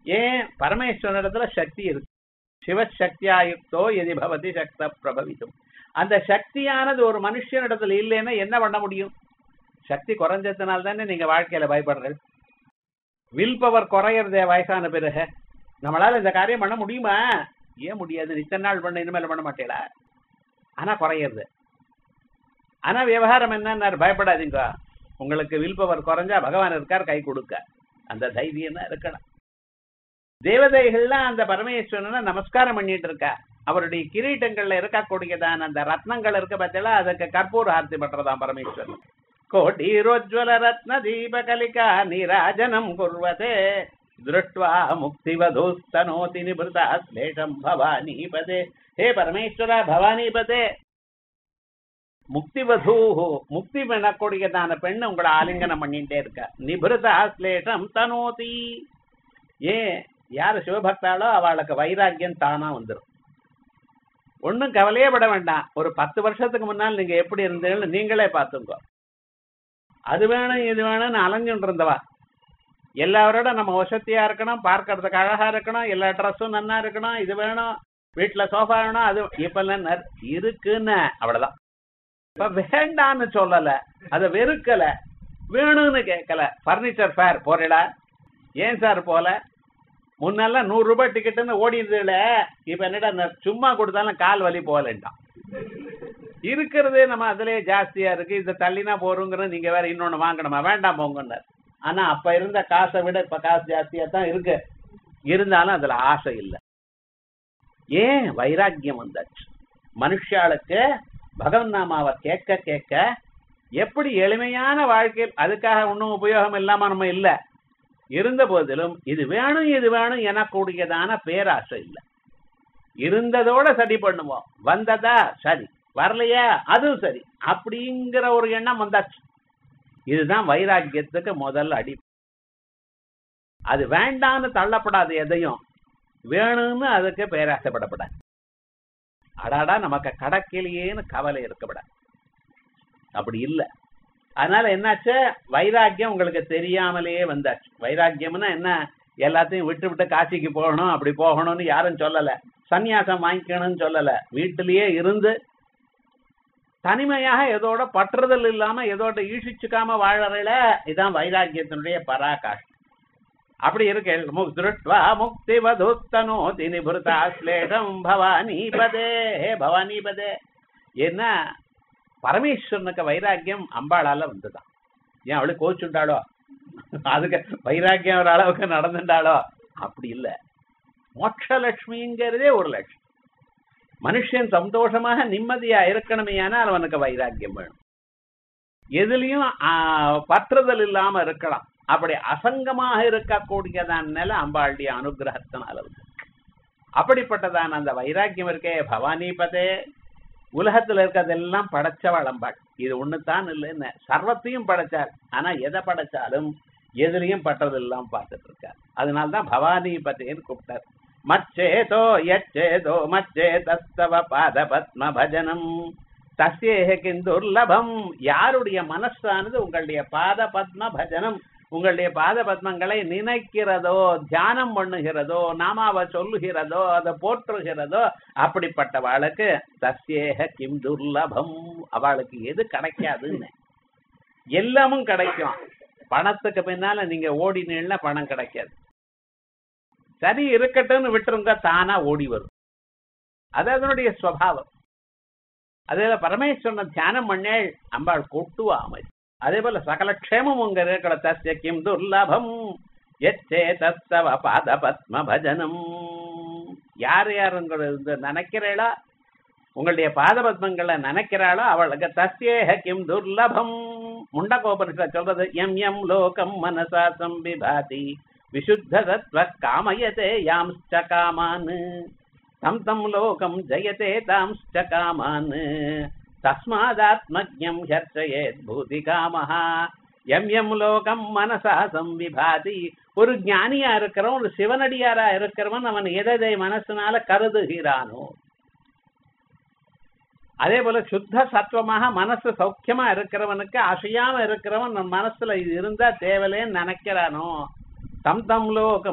ஏன் பரமேஸ்வரனிடத்துல சக்தி இருக்கு சிவசக்தியாயுக்தோ எதி பவதி சக்த பிரபவித்தும் அந்த சக்தியானது ஒரு மனுஷனிடத்துல இல்லைன்னா என்ன பண்ண முடியும் சக்தி குறைஞ்சதுனால தானே நீங்க வாழ்க்கையில பயப்படுறது வில் பவர் குறையறதே வயசான பிறகு நம்மளால இந்த காரியம் பண்ண முடியுமா ஏன் முடியாது இத்தனை நாள் பண்ண இனிமேல் பண்ண மாட்டேடா ஆனா குறையிறது ஆனா விவகாரம் என்னன்னு பயப்படாதீங்க உங்களுக்கு வில் பவர் குறைஞ்சா பகவான் இருக்கார் கை கொடுக்க அந்த தைரியம் தான் இருக்கணும் தேவதைகள்லாம் அந்த பரமேஸ்வரனை நமஸ்காரம் பண்ணிட்டு இருக்கா அவருடைய கிரீட்டங்கள்ல இருக்கக்கூடியதான அந்த ரத்னங்கள் இருக்க பார்த்தீங்களா அதுக்கு கற்பூர ஆர்த்தி பண்றதாம் பரமேஸ்வரன் கோட்டீரோஜ்வல ரத்ன தீபகலிகா நீராஜனம் குர்வதே திருஷ்டுவா முக்திவதூஸ்தனோதி நிபுதா ஸ்லேஷம் பவானீபதே ஹே பரமேஸ்வர பவானீபதே முக்திவதூ முக்தி பண்ணக்கூடியதான பெண் உங்களை ஆலிங்கனம் பண்ணிட்டே இருக்க நிபிருதா ஸ்லேஷம் தனோதி ஏன் யாரு சிவபக்தாளோ அவளுக்கு வைராக்கியம் தானா வந்துடும் ஒண்ணும் கவலையே பட வேண்டாம் ஒரு பத்து வருஷத்துக்கு முன்னால் நீங்க எப்படி இருந்தீங்கன்னு நீங்களே பார்த்துங்க அது வேணும் இது வேணும்னு அலைஞ்சுட்டு இருந்தவா எல்லாரோட நம்ம வசதியா இருக்கணும் பார்க்கறதுக்கு அழகா இருக்கணும் எல்லா ட்ரெஸ்ஸும் நன்னா இருக்கணும் இது வேணும் வீட்டுல சோஃபா வேணும் அது இப்ப எல்லாம் நர்- இருக்குன்னு அவ்வளவுதான் இப்ப வேண்டான்னு சொல்லல அத வெறுக்கல வேணும்னு கேட்கல பர்னிச்சர் ஃபேர் போறடா ஏன் சார் போல முன்னெல்லாம் நூறு ரூபாய் டிக்கெட்டுன்னு ஓடிடுதுல இப்ப என்னடா ந- சும்மா கொடுத்தாலும் கால் வலி போகலன்ட்டான் இருக்கிறதே நம்ம அதுலயே ஜாஸ்தியா இருக்கு இதை தள்ளினா போறோங்கிற நீங்க வேற இன்னொன்னு வாங்கணுமா வேண்டாம் போங்கன்னார் ஆனா அப்ப இருந்த காசை விட இப்ப காசு ஜாஸ்தியா தான் இருக்கு இருந்தாலும் அதுல ஆசை இல்லை ஏன் வைராக்கியம் வந்தாச்சு மனுஷாளுக்கு பகவன் நாமாவை கேட்க கேட்க எப்படி எளிமையான வாழ்க்கையில் அதுக்காக ஒன்றும் உபயோகம் இல்லாம நம்ம இல்ல இருந்த போதிலும் இது வேணும் இது வேணும் எனக்கூடியதான பேராசை இல்லை இருந்ததோட சரி பண்ணுவோம் வந்ததா சரி வரலையா அதுவும் சரி அப்படிங்கிற ஒரு எண்ணம் வந்தாச்சு இதுதான் வைராக்கியத்துக்கு முதல் அடி அது வேண்டான்னு தள்ளப்படாது எதையும் வேணும்னு அதுக்கு பேராசைப்படப்படாது அடாடா நமக்கு கடக்கிலேயேன்னு கவலை இருக்கப்படாது அப்படி இல்லை அதனால என்னாச்சு வைராக்கியம் உங்களுக்கு தெரியாமலேயே வந்தாச்சு வைராக்கியம்னா என்ன எல்லாத்தையும் விட்டு விட்டு காசிக்கு போகணும் அப்படி போகணும்னு யாரும் சொல்லல சந்நியாசம் வாங்கிக்கணும்னு சொல்லல வீட்டிலேயே இருந்து தனிமையாக எதோட பற்றுதல் இல்லாம எதோட ஈஷிச்சுக்காம வாழறல இதான் வைராக்கியத்தினுடைய பராகாஷ் அப்படி இருக்கு முக் திருட்வா முக்தி வதுத்தனோ தினிபுருதா ஸ்லேஷம் பவானிபதே ஹே பவானிபதே என்ன பரமேஸ்வரனுக்கு வைராக்கியம் அம்பாளால வந்துதான் ஏன் அவளுக்கு கோச்சுண்டாளோ அதுக்கு வைராக்கியம் ஒரு அளவுக்கு நடந்துட்டாளோ அப்படி இல்ல மோட்சலட்சுமிங்கிறதே ஒரு லட்சுமி மனுஷன் சந்தோஷமாக நிம்மதியா இருக்கணுமே ஆனால் அவனுக்கு வைராக்கியம் வேணும் எதுலயும் ஆ, பற்றுதல் இல்லாம இருக்கலாம் அப்படி அசங்கமாக இருக்கக்கூடியதான் நிலை அம்பாளுடைய அனுகிரகத்தினால வந்து அப்படிப்பட்டதான அந்த வைராக்கியம் இருக்கே பவானிபதே உலகத்துல இருக்கிறதெல்லாம் படைச்சவள் அம்பாள் இது ஒண்ணுதான் இல்லைன்னு சர்வத்தையும் படைச்சாள் ஆனா எதை படைச்சாலும் எதுலயும் பட்டதெல்லாம் பார்த்துட்டு இருக்கார் அதனால்தான் பவானி பதேன்னு கூப்பிட்டார் மச்சேதோ யச்சேதோ மச்சே தஸ்தவ பாத பத்ம பஜனம் தஸ்யேக கிந்துர்லபம் யாருடைய மனசானது உங்களுடைய பாத பத்ம பஜனம் உங்களுடைய பாத பத்மங்களை நினைக்கிறதோ தியானம் பண்ணுகிறதோ நாமாவை சொல்லுகிறதோ அதை போற்றுகிறதோ அப்படிப்பட்டவாளுக்கு தஸ்யேக கிம் துர்லபம் அவளுக்கு எது கிடைக்காதுன்னு எல்லாமும் கிடைக்கும் பணத்துக்கு பின்னால நீங்க ஓடினீங்கன்னா பணம் கிடைக்காது சரி இருக்கட்டும்னு விட்டுருங்க தானா ஓடி வரும் அது அதனுடைய ஸ்வபாவம் அதே போல பரமேஸ்வரனை தியானம் பண்ணேள் அம்பாள் கொட்டுவா அமைதி அதே போல சகல க்ஷேமம் உங்க இருக்கிற தஸ்ய கிம் துர்லபம் எச்சே தத்தவ பாத பத்ம பஜனம் யார் யாருங்கிறது நினைக்கிறீளா உங்களுடைய பாத பத்மங்களை நினைக்கிறாளோ அவளுக்கு தஸ்யேக கிம் துர்லபம் முண்டகோபனிஷ சொல்றது எம் எம் லோகம் மனசா சம்பிபாதி விசுத்த தத்வ காமயதே யாம்ச்ச காமான் தம் தம் லோகம் ஜயதே தாம்ச்ச காமான் தஸ்மாதாத்மஜம் ஹர்ஷயேத் பூதி காமஹா எம் எம் லோகம் மனசா சம்விபாதி ஒரு ஞானியா இருக்கிறவன் ஒரு சிவனடியாரா இருக்கிறவன் அவன் எதை மனசுனால கருதுகிறானோ அதே போல சுத்த சத்துவமாக மனசு சௌக்கியமா இருக்கிறவனுக்கு அசையாம இருக்கிறவன் நம்ம மனசுல இது இருந்தா தேவலேன்னு நினைக்கிறானோ தம் தம் லோகம்